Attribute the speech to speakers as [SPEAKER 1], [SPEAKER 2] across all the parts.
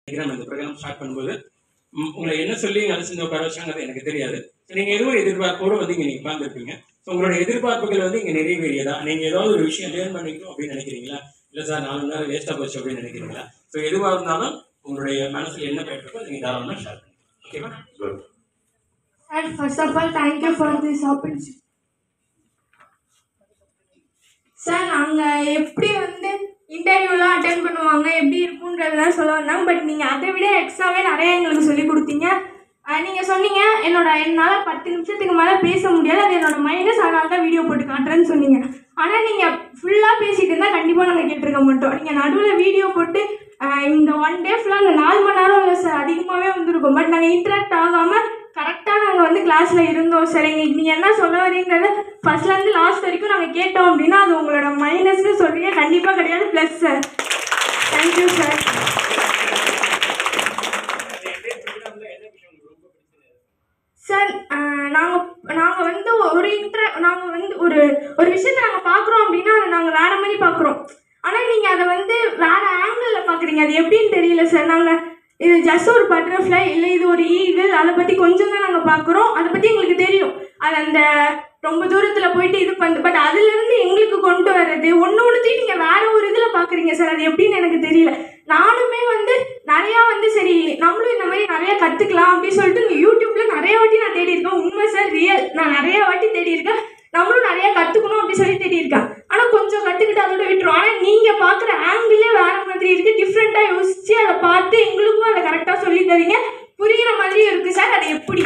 [SPEAKER 1] நினைக்கிறேன் இந்த program start பண்ணும்போது ம், உங்களை என்ன சொல்லி அழைச்சி உட்கார வச்சாங்கிறது எனக்கு தெரியாது So, நீங்க ஏதோ ஒரு எதிர்பார்ப்போட வந்து இங்க நீங்க உட்கார்ந்துருப்பீங்க ஸோ உங்களோட எதிர்பார்ப்புகள் வந்து இங்க நிறைவேறியதா நீங்க ஏதாவது ஒரு விஷயம் லேர்ன் பண்ணிக்கணும் அப்படின்னு நினைக்கிறீங்களா இல்ல சார் நாலு மணி நேரம் வேஸ்டா போச்சு அப்படின்னு நினைக்கிறீங்களா ஸோ எதுவா இருந்தாலும் உங்களுடைய மனசுல என்ன போயிட்டு நீங்க தாராளமா ஷேர் பண்ணுங்க ஓகேவா
[SPEAKER 2] Sir, first of all, thank you for this opportunity. Sir நாங்கள் எப்படி வந்து இன்டர்வியூலாம் அட்டன் பண்ணுவாங்க எப்படி இருக்குன்றதெல்லாம் சொல்ல வந்தாங்க பட் நீங்கள் அதை விட எக்ஸ்ட்ராவே நிறைய எங்களுக்கு சொல்லி கொடுத்தீங்க நீங்கள் சொன்னீங்க என்னோட என்னால் பத்து நிமிஷத்துக்கு மேலே பேச முடியாது அது என்னோட மைனஸ் அதனால தான் வீடியோ போட்டு காட்டுறேன்னு சொன்னீங்க ஆனால் நீங்கள் ஃபுல்லாக பேசிட்டு இருந்தால் கண்டிப்பாக நாங்கள் கேட்டிருக்க மாட்டோம் நீங்கள் நடுவில் வீடியோ போட்டு ஆஹ், இந்த ஒன் டே ஃபுல்லாக அந்த நாலு மணி நேரம் இல்லை சார் அதிகமாகவே வந்திருக்கும் பட் நாங்கள் இன்ட்ராக்ட் ஆகாமல் கரெக்டாக நாங்கள் வந்து கிளாஸில் இருந்தோம் சார் எங்களுக்கு நீங்கள் என்ன சொல்ல வரீங்கிறத ஃபர்ஸ்ட்லேருந்து லாஸ்ட் வரைக்கும் நாங்கள் கேட்டோம் அப்படின்னா அது உங்களோட மைனஸ்னு சொல்றீங்க கண்டிப்பாக கிடையாது plus sir thank you sir sir நாங்கள் நாங்கள் வந்து ஒரு இன்ட்ர நாங்கள் வந்து ஒரு ஒரு விஷயத்தை நாங்கள் பார்க்குறோம் அப்படின்னா அதை நாங்கள் வேறு மாதிரி பார்க்குறோம் ஆனால் நீங்கள் அதை வந்து வேறு ஆங்கிளில் பார்க்குறீங்க அது எப்படின்னு தெரியல சார் நாங்கள் இது ஜஸ்ட் ஒரு பட்டர்ஃப்ளை இல்லை இது ஒரு ஈகிள் அதை பற்றி கொஞ்சம் தான் நாங்கள் பார்க்குறோம் அதை பற்றி எங்களுக்கு தெரியும் அது அந்த ரொம்ப தூரத்தில் போயிட்டு இது பண்ணு பட் அதுலேருந்து எங்களுக்கு கொண்டு வர்றது ஒன்று ஒன்றுத்தையும் நீங்கள் வேற ஒரு இதில் பார்க்குறீங்க சார் அது எப்படின்னு எனக்கு தெரியல நானுமே வந்து நிறையா வந்து சரி நம்மளும் இந்த மாதிரி நிறைய கற்றுக்கலாம் அப்படின்னு சொல்லிட்டு இந்த யூடியூப்ல நிறைய வாட்டி நான் தேடி இருக்கேன் உண்மை சார் ரியல் நான் நிறைய வாட்டி தேடி இருக்கேன் நம்மளும் நிறைய கற்றுக்கணும் அப்படின்னு சொல்லி தேடி இருக்கேன் ஆனால் கொஞ்சம் கற்றுக்கிட்டு அதோட விட்டுரும் ஆனால் நீங்கள் பார்க்குற ஆங்கிளே வேற மாதிரி இருக்குது டிஃப்ரெண்ட்டாக யோசிச்சு அதை பார்த்து எங்களுக்கும் அதை கரெக்டாக சொல்லி தரீங்க புரிகிற மாதிரியும் இருக்குது சார் அது எப்படி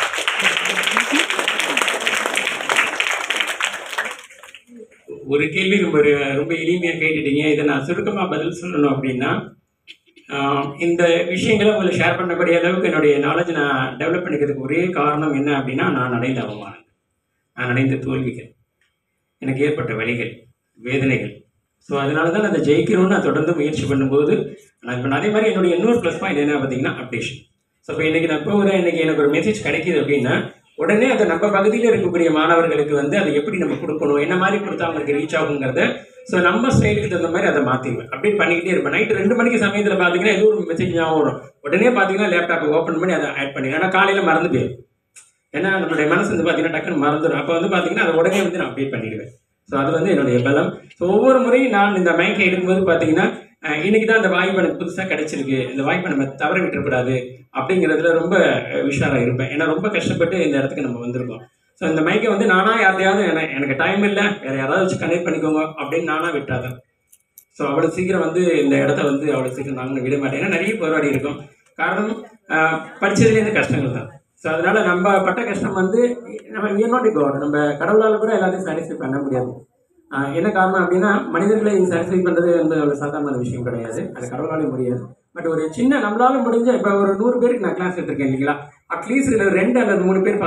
[SPEAKER 1] ஒரு கேள்வி ரொம்ப ஒரு- ரொம்ப எளிமையாக கேட்டுட்டீங்க இதை நான் சுருக்கமாக பதில் சொல்லணும் அப்படின்னா ஆஹ், இந்த விஷயங்களை உங்களை ஷேர் பண்ணக்கூடிய அளவுக்கு என்னுடைய நாலேஜ் நான் டெவலப் பண்ணிக்கிறதுக்கு ஒரே காரணம் என்ன அப்படின்னா நான் அடைந்த அவமானம் நான் அடைந்த தோல்விகள் எனக்கு ஏற்பட்ட வழிகள் வேதனைகள் ஸோ அதனால தான் நான் அதை ஜெயிக்கணும்னு நான் தொடர்ந்து முயற்சி பண்ணும்போது நான் இப்போ அதே மாதிரி என்னுடைய இன்னொரு ப்ளஸ் பாயிண்ட் என்ன பார்த்தீங்கன்னா அப்டேஷன் ஸோ இப்போ இன்றைக்கி நான் இப்போ ஒரு இன்னைக்கு எனக்கு ஒரு மெசேஜ் கிடைக்குது அப்படின்னா உடனே அதை நம்ம பகுதியில் இருக்கக்கூடிய மாணவர்களுக்கு வந்து அதை எப்படி நம்ம கொடுக்கணும் என்ன மாதிரி கொடுத்தா அவங்களுக்கு ரீச் ஆகுங்கிறத ஸோ நம்ம ஸ்டைலுக்கு தகுந்த மாதிரி அதை மாற்றிடுவேன் அப்படின்னு பண்ணிக்கிட்டே இருப்பேன் நைட்டு ரெண்டு மணிக்கு சமயத்தில் பார்த்தீங்கன்னா ஏதோ ஒரு மெசேஜ் ஞாபகம் வரும் உடனே பார்த்தீங்கன்னா லேப்டாப்பை ஓப்பன் பண்ணி அதை ஆட் பண்ணிடுவேன் ஆனால் காலையில் மறந்து போயிடும் ஏன்னா நம்மளுடைய மனசு வந்து பார்த்தீங்கன்னா டக்குன்னு மறந்துடும் அப்போ வந்து பார்த்தீங்கன்னா அதை உடனே வந்து நான் அப்டேட் பண்ணிடுவேன் ஸோ அது வந்து என்னுடைய பலம் ஸோ ஒவ்வொரு முறையும் நான் இந்த மைக்கை எடுக்கும்போது பார்த்தீங்கன்னா அஹ், இன்னைக்கு தான் அந்த வாய்ப்பு எனக்கு புதுசாக கிடைச்சிருக்கு இந்த வாய்ப்பை நம்ம தவற விட்டுறக்கூடாது அப்படிங்கிறதுல ரொம்ப அஹ், உஷாரா இருப்பேன் ஏன்னா ரொம்ப கஷ்டப்பட்டு இந்த இடத்துக்கு நம்ம வந்திருக்கோம் ஸோ இந்த மைக்கை வந்து நானாக யார்ட்டையாவது என- எனக்கு டைம் இல்லை வேற யாராவது வச்சு கனெக்ட் பண்ணிக்கோங்க அப்படின்னு நானாக விட்டாதான் ஸோ அவ்வளோ சீக்கிரம் வந்து இந்த இடத்த வந்து அவ்வளோ சீக்கிரம் நாங்கள் விட மாட்டேன் ஏன்னா நிறைய போராடி இருக்கோம் காரணம் ஆஹ், படிச்சதுலேருந்து கஷ்டங்கள் தான் ஸோ அதனால நம்ம பட்ட கஷ்டம் வந்து நம்ம இயர் நாட் காட் நம்ம கடவுளால் கூட எல்லாத்தையும் சாட்டிஸ்ஃபை பண்ண முடியாது ஆஹ், என்ன காரணம் அப்படின்னா மனிதர்களை சாட்டிஸ்ஃபை பண்ணுறது வந்து ஒரு சாதாரண விஷயம் கிடையாது அது கடவுளாலே முடியாது பட் ஒரு சின்ன நம்மளால முடிஞ்ச இப்போ ஒரு நூறு பேருக்கு நான் கிளாஸ் எடுத்திருக்கேன் இல்லைங்களா அட்லீஸ்ட் இதில் ரெண்டு அல்லது மூணு பேர்